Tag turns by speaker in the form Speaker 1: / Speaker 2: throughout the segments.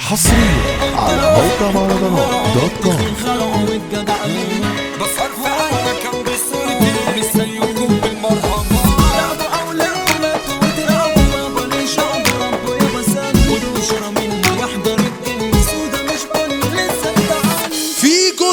Speaker 1: حصريا على موقع مهرجانات دوت كوم
Speaker 2: بصرف عينك كم بسيتي مش زيكم بالمرحمة
Speaker 3: فيجو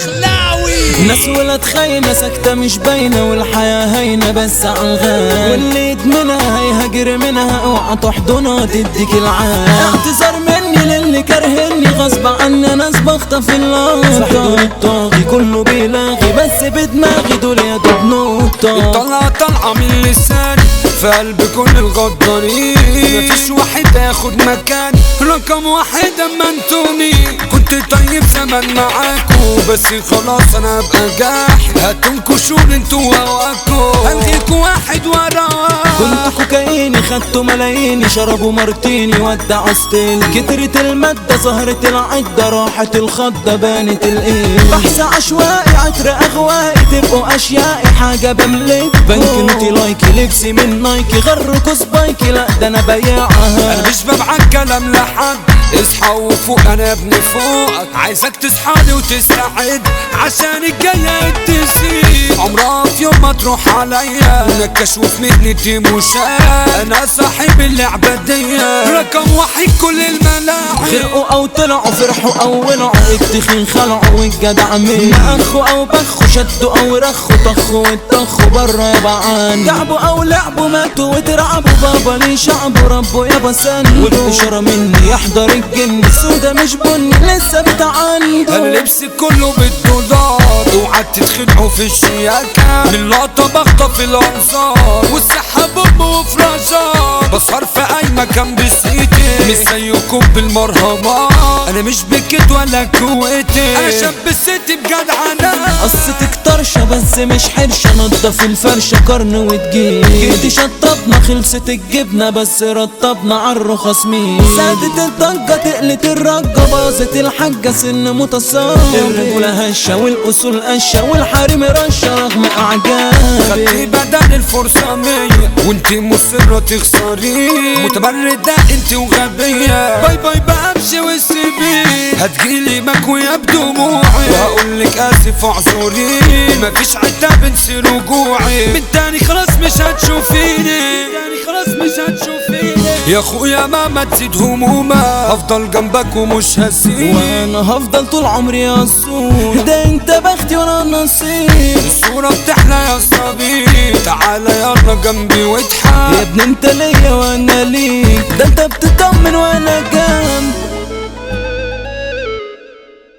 Speaker 3: الدخلاوي
Speaker 4: ناس ولاد خاينة ساكتة مش باينة والحياة هاينة بس عالغاب واللي يدمنها هيهاجر منها اوعى تحضنها تديك العاب اعتذار مني للي كرهني غصب عني ناس بخطف اللقطة حدود الطاغي كله بيلاغي بس بدماغي دول يا دوب نقطة
Speaker 2: طلع طلعة من لساني في قلب كل الغدارين مفيش واحد ياخد مكاني رقم واحد اما انتوني كنت طيب زمان معاكو بس خلاص انا ابقى جاحد هتنكشون انتوا هواكو هلغيكوا واحد ورا
Speaker 4: كنت كوكاييني خدتوا ملاييني شربوا مرتيني ودعوا ستيل كترت المادة ظهرت العدة راحت الخضة بانت الايه بحث عشوائي عطر اغوائي تبقوا اشيائي حاجة بملك بنك نوتي لايكي لبسي من نايكي غركوا سبايكي لا ده انا بياعها
Speaker 2: انا مش ببعت كلام لحد اصحى وفوق انا ابني فوقك عايزك تصحالي وتستعد عشان الجاية تسيب عمرها في يوم ما تروح عليا نكش وفي مهنتي مشاة انا صاحب اللعبة دي رقم واحد كل الملاعب
Speaker 4: غرقوا او طلعوا فرحوا او ولعوا التخين خلعوا والجدع مين اخوا او بخوا شدوا او رخوا طخوا واتطخوا برا يا بعان تعبوا او لعبوا ماتوا وترعبوا بابا ليه شعبوا ربوا يابا سن والاشاره مني يحضر الجن السودا مش بني لسه بتعاندوا
Speaker 2: اللبس كله بالدولار اوعى تتخدعوا في الشياكة من لقطة بخطف الانظار والسحاب ام وفراشات بسهر في اي مكان بسيتي مش زيكم بالمرهمة انا مش بكت ولا كويتي انا شاب الست بجدعنة
Speaker 4: قصتك طرشة بس مش حرشة نضف الفرشة قرن وتجيب جيتي شطبنا خلصت الجبنة بس رطبنا عالرخص مين زادت الضجة تقلت الرجة باظت الحاجة سن متصاب الرجولة هشة والأصول قشة والحريم رشة رغم
Speaker 2: خدتي
Speaker 4: أعجابي
Speaker 2: بدل الفرصة مية وانت مصرة تخسري متمردة انت وغبية باي باي بقى امشي وسيبي هتجيلي مكوية بدموعي وهقولك اسف اعذري مفيش عتاب انسي رجوعي من تاني خلاص مش هتشوفيني تاني خلاص مش هتشوفيني يا اخويا ماما تزيد همومة هفضل جنبك ومش هسيب
Speaker 4: وانا هفضل طول عمري يا الصورة ده انت بختي وانا النصيب
Speaker 2: الصورة بتحلى يا صبي تعالى يلا جنبي واضحك
Speaker 4: يا ابني انت ليا وانا ليك ده انت بتطمن وانا جنب